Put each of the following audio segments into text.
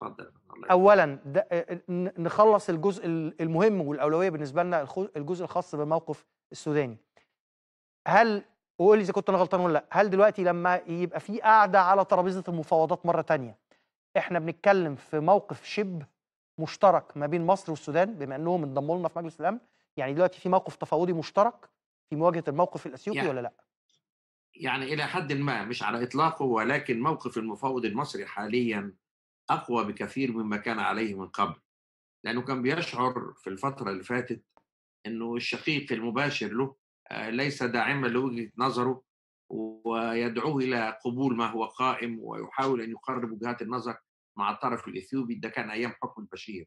اتفضل الله اولا ده آه، ن- نخلص الجزء ال- المهم والاولويه بالنسبه لنا الخو- الجزء الخاص بالموقف السوداني هل وقول لي اذا كنت انا غلطان ولا لا هل دلوقتي لما يبقى في قاعده على ترابيزه المفاوضات مره تانية احنا بنتكلم في موقف شبه مشترك ما بين مصر والسودان بما انهم انضموا لنا في مجلس الامن يعني دلوقتي في موقف تفاوضي مشترك في مواجهه الموقف الاثيوبي يعني ولا لا يعني إلى حد ما مش على إطلاقه ولكن موقف المفاوض المصري حاليا أقوى بكثير مما كان عليه من قبل لأنه كان بيشعر في الفترة اللي فاتت أنه الشقيق المباشر له آه، ليس داعما لوجهة نظره ويدعوه إلى قبول ما هو قائم ويحاول أن يقرب وجهات النظر مع الطرف الإثيوبي ده كان أيام حكم البشير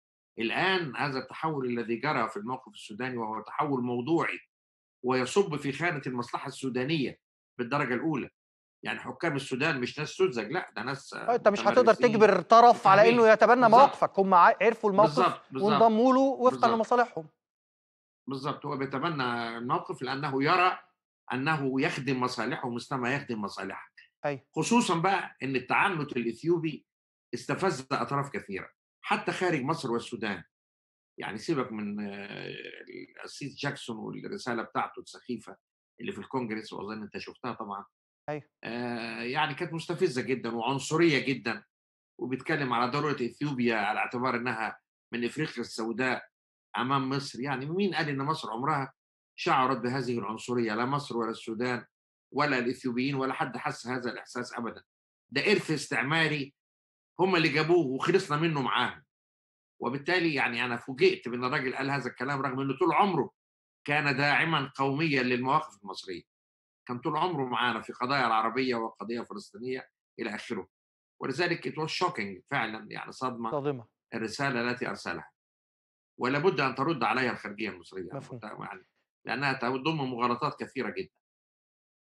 الآن هذا التحول الذي جرى في الموقف السوداني وهو تحول موضوعي ويصب في خانة المصلحة السودانية بالدرجة الأولى يعني حكام السودان مش ناس سذج لا ده ناس آه، انت مش هتقدر متمرسين تجبر طرف على وفاهمين. انه يتبنى بالظبط. مواقفك هم ع- عرفوا الموقف بالظبط بالظبط وانضموا له وفقا بالظبط. لمصالحهم بالظبط هو بيتبنى الموقف لأنه يرى أنه يخدم مصالحه مثل ما يخدم مصالحك أي. خصوصا بقى أن التعنت الإثيوبي استفز أطراف كثيرة حتى خارج مصر والسودان يعني سيبك من آه، القسيس جاكسون والرسالة بتاعته السخيفة اللي في الكونجرس وأظن أنت شفتها طبعا أيوة. آه، يعني كانت مستفزة جدا وعنصرية جدا وبيتكلم على ضرورة إثيوبيا على اعتبار أنها من إفريقيا السوداء امام مصر يعني مين قال ان مصر عمرها شعرت بهذه العنصريه لا مصر ولا السودان ولا الاثيوبيين ولا حد حس هذا الاحساس ابدا ده ارث استعماري هم اللي جابوه وخلصنا منه معاهم وبالتالي يعني انا فوجئت بان الراجل قال هذا الكلام رغم انه طول عمره كان داعما قوميا للمواقف المصريه كان طول عمره معانا في قضايا العربيه وقضيه فلسطينيه الى اخره ولذلك it was shocking فعلا يعني صدمه صادمه الرساله التي ارسلها ولا بد ان ترد عليها الخارجيه المصريه مفهوم. يعني لانها تضم مغالطات كثيره جدا